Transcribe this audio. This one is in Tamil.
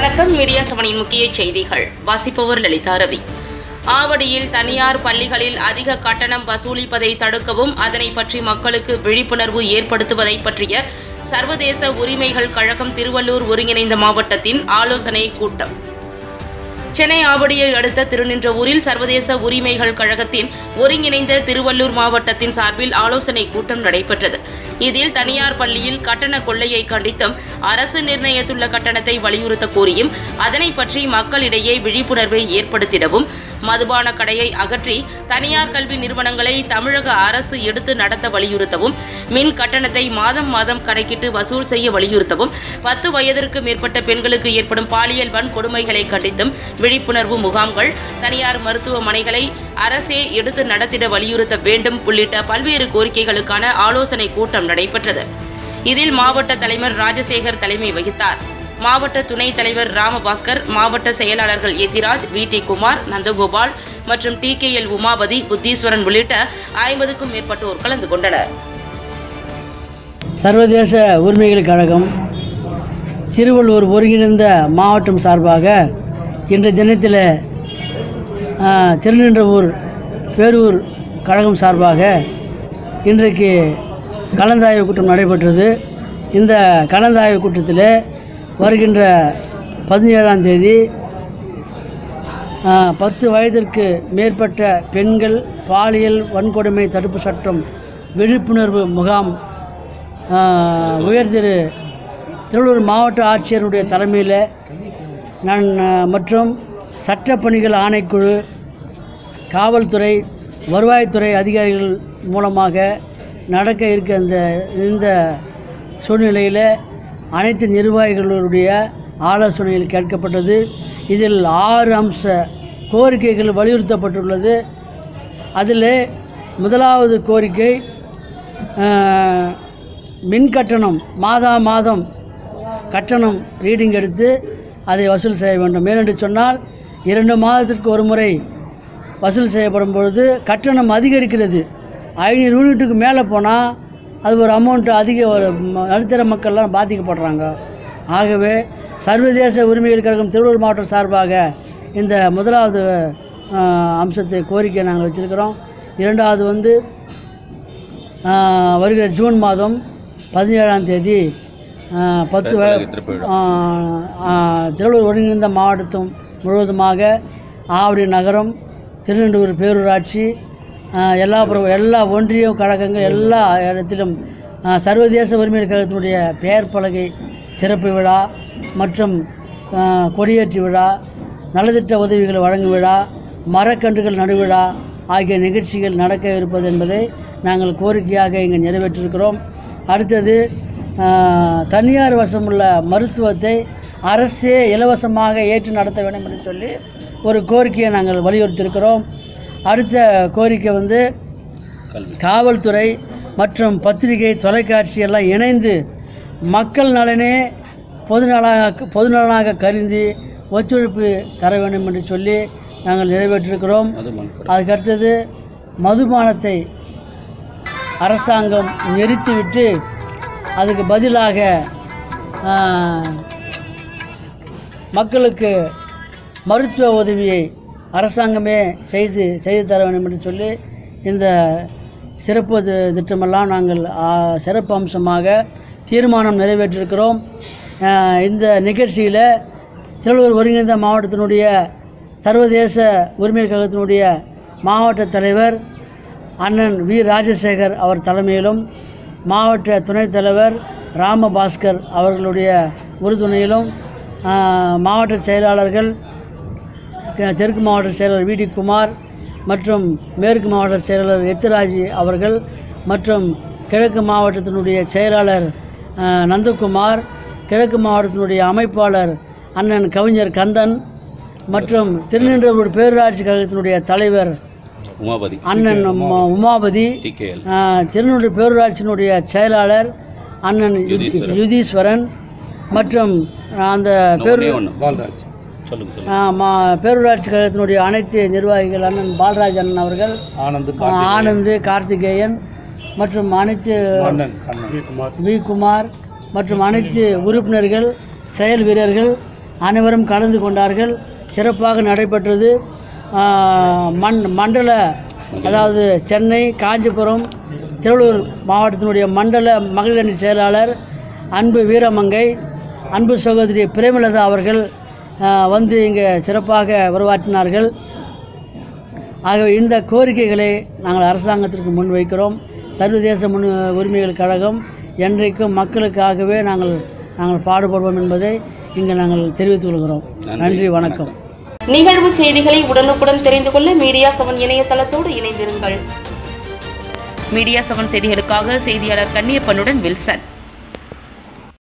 வணக்கம் மீடியா செவனின் முக்கிய செய்திகள் வாசிப்பவர் லலிதா ரவி ஆவடியில் தனியார் பள்ளிகளில் அதிக கட்டணம் வசூலிப்பதை தடுக்கவும் அதனை பற்றி மக்களுக்கு விழிப்புணர்வு ஏற்படுத்துவதை பற்றிய சர்வதேச உரிமைகள் கழகம் திருவள்ளூர் ஒருங்கிணைந்த மாவட்டத்தின் ஆலோசனை கூட்டம் சென்னை ஆவடியை அடுத்த திருநின்றவூரில் சர்வதேச உரிமைகள் கழகத்தின் ஒருங்கிணைந்த திருவள்ளூர் மாவட்டத்தின் சார்பில் ஆலோசனை கூட்டம் நடைபெற்றது இதில் தனியார் பள்ளியில் கட்டண கொள்ளையை கண்டித்தும் அரசு நிர்ணயித்துள்ள கட்டணத்தை வலியுறுத்த கோரியும் அதனை பற்றி மக்களிடையே விழிப்புணர்வை ஏற்படுத்திடவும் மதுபான கடையை அகற்றி தனியார் கல்வி நிறுவனங்களை தமிழக அரசு எடுத்து நடத்த வலியுறுத்தவும் மின் கட்டணத்தை மாதம் மாதம் கணக்கிட்டு வசூல் செய்ய வலியுறுத்தவும் பத்து வயதிற்கு மேற்பட்ட பெண்களுக்கு ஏற்படும் பாலியல் வன்கொடுமைகளை கண்டித்தும் விழிப்புணர்வு முகாம்கள் தனியார் மருத்துவமனைகளை அரசே எடுத்து நடத்திட வலியுறுத்த வேண்டும் உள்ளிட்ட பல்வேறு கோரிக்கைகளுக்கான ஆலோசனை கூட்டம் நடைபெற்றது இதில் மாவட்ட தலைவர் ராஜசேகர் தலைமை வகித்தார் மாவட்ட துணைத் தலைவர் ராமபாஸ்கர் மாவட்ட செயலாளர்கள் எதிராஜ் வி டி குமார் நந்தகோபால் மற்றும் T K L Umapathi Puthiswaran உள்ளிட்ட ஐம்பதுக்கும் மேற்பட்டோர் கலந்து கொண்டனர் சர்வதேச உரிமைகள் கழகம் திருவள்ளூர் ஒருங்கிணைந்த மாவட்டம் சார்பாக இன்றைய தினத்தில் ஆ, திருநின்றவூர் பேரூர் கழகம் சார்பாக இன்றைக்கு கலந்தாய்வு கூட்டம் நடைபெற்றது இந்த கலந்தாய்வு கூட்டத்தில் வருகின்ற பதினேழாம் தேதி ஆ, பத்து வயதிற்கு மேற்பட்ட பெண்கள் பாலியல் வன்கொடுமை தடுப்பு சட்டம் விழிப்புணர்வு முகாம் ஆ, உயர் திரு திருவள்ளூர் மாவட்ட ஆட்சியருடைய தலைமையில் நான் ஆ, மற்றும் சட்டப்பணிகள் ஆணைக்குழு காவல்துறை வருவாய்த்துறை அதிகாரிகள் மூலமாக நடக்க இருக்க இந்த இந்த சூழ்நிலையில் அனைத்து நிர்வாகிகளுடைய ஆலோசனைகள் கேட்கப்பட்டது இதில் ஆறு அம்ச கோரிக்கைகள் வலியுறுத்தப்பட்டுள்ளது அதில் முதலாவது கோரிக்கை ஆஹ், மின் கட்டணம் மாதா மாதம் கட்டணம் ரீடிங் எடுத்து அதை வசூல் செய்ய வேண்டும் ஏனென்று சொன்னால் இரண்டு மாதத்திற்கு ஒரு முறை வசூல் செய்யப்படும் பொழுது கட்டணம் அதிகரிக்கிறது ஐநூறு யூனிட்டுக்கு மேலே போனால் அது ஒரு அமௌண்ட்டு அதிக ஒரு ம- நடுத்தர மக்கள்லாம் பாதிக்கப்படுறாங்க ஆகவே சர்வதேச உரிமைகள் கழகம் திருவள்ளூர் மாவட்டம் சார்பாக இந்த முதலாவது ஆஹ், அம்சத்தை கோரிக்கை நாங்கள் வச்சுருக்கிறோம் இரண்டாவது வந்து ஆஹ், வருகிற ஜூன் மாதம் பதினேழாம் தேதி ஆஹ், பத்து வ- ஆஹ், ஆஹ், திருவள்ளூர் ஒருங்கிணைந்த மாவட்டத்தும் முழுவதுமாக ஆவடி நகரம் திருநெண்டூர் பேரூராட்சி ஆஹ், எல்லா புற- எல்லா ஒன்றிய கழகங்கள் எல்லா இடத்திலும் ஆஹ், சர்வதேச உரிமைகள் கழகத்தினுடைய பெயர் பலகை திறப்பு விழா மற்றும் ஆஹ், கொடியேற்றி விழா நலத்திட்ட உதவிகள் வழங்கும் விழா மரக்கன்றுகள் நடுவிழா ஆகிய நிகழ்ச்சிகள் நடக்க இருப்பது என்பதை நாங்கள் கோரிக்கையாக இங்கே நிறைவேற்றிருக்கிறோம் அடுத்தது ஆஹ், தனியார் வசமுள்ள மருத்துவத்தை அரசே இலவசமாக ஏற்று நடத்த வேண்டும் என்று சொல்லி ஒரு கோரிக்கையை நாங்கள் வலியுறுத்தியிருக்கிறோம் அடுத்த கோரிக்கை வந்து காவல்துறை மற்றும் பத்திரிகை தொலைக்காட்சி எல்லாம் இணைந்து மக்கள் நலனே பொதுநலனாக பொதுநலனாக கருதி ஒத்துழைப்பு தர வேண்டும் என்று சொல்லி நாங்கள் நிறைவேற்றிருக்கிறோம் அதுக்கடுத்தது மதுபானத்தை அரசாங்கம் நிறுத்திவிட்டு அதுக்கு பதிலாக ஆஹ், மக்களுக்கு மருத்துவ உதவியை அரசாங்கமே செய்து செய்து தர வேண்டும் என்று சொல்லி இந்த சிறப்பு தி- திட்டமெல்லாம் நாங்கள் ஆ, சிறப்பு அம்சமாக தீர்மானம் நிறைவேற்றிருக்கிறோம் ஆஹ், இந்த நிகழ்ச்சியில் திருவள்ளூர் ஒருங்கிணைந்த மாவட்டத்தினுடைய சர்வதேச உரிமை கழகத்தினுடைய மாவட்ட தலைவர் அண்ணன் வி ராஜசேகர் அவர் தலைமையிலும் மாவட்ட துணைத் தலைவர் ராமபாஸ்கர் அவர்களுடைய உறுதுணையிலும் ஆஹ், மாவட்ட செயலாளர்கள் க- தெற்கு மாவட்ட செயலாளர் வி டி குமார் மற்றும் மேற்கு மாவட்ட செயலாளர் எத்திராஜ் அவர்கள் மற்றும் கிழக்கு மாவட்டத்தினுடைய செயலாளர் ஆஹ், நந்தகுமார் கிழக்கு மாவட்டத்தினுடைய அமைப்பாளர் அண்ணன் கவிஞர் கந்தன் மற்றும் திருநின்றவூர் பேரூராட்சி கழகத்தினுடைய தலைவர் உமாபதி அண்ணன் உமா- உமாபதி டிகேஎல் ஆஹ், திருநெல்வேலி பேரூராட்சியினுடைய செயலாளர் அண்ணன் யுதி- யுதீஸ்வரன் மற்றும் அந்த பேரு பால்ராஜ் சொல்லுங்க சொல்லுங்க ஆஹ், மா பேரூராட்சி கழகத்தினுடைய அனைத்து நிர்வாகிகள் அண்ணன் பால்ராஜ் அண்ணன் அவர்கள் ஆனந்த் ஆஹ், ஆனந்த் கார்த்திகேயன் மற்றும் அனைத்து கண்ணன் கண்ணன் வி குமார் மற்றும் அனைத்து உறுப்பினர்கள் செயல் வீரர்கள் அனைவரும் கலந்து கொண்டார்கள் சிறப்பாக நடைபெற்றது ஆஹ், மண் மண்டல அதாவது சென்னை காஞ்சிபுரம் திருவள்ளூர் மாவட்டத்தினுடைய மண்டல மகளிர் அணி செயலாளர் அன்பு வீரமங்கை அன்பு சகோதரி பிரேமலதா அவர்கள் ஆஹ், வந்து இங்கே சிறப்பாக உருவாற்றினார்கள் ஆகவே இந்த கோரிக்கைகளை நாங்கள் அரசாங்கத்திற்கு முன்வைக்கிறோம் சர்வதேச முன் உரிமைகள் கழகம் என்றைக்கும் மக்களுக்காகவே நாங்கள் நாங்கள் பாடுபடுவோம் என்பதை இங்கே நாங்கள் தெரிவித்துக் கொள்கிறோம் நன்றி வணக்கம் நிகழ்வு செய்திகளை உடனுக்குடன் தெரிந்து கொள்ள மீடியா செவன் இணையதளத்தோடு இணைந்திருங்கள் மீடியா செவன் செய்திகளுக்காக செய்தியாளர் கன்னியப்பனுடன் வில்சன்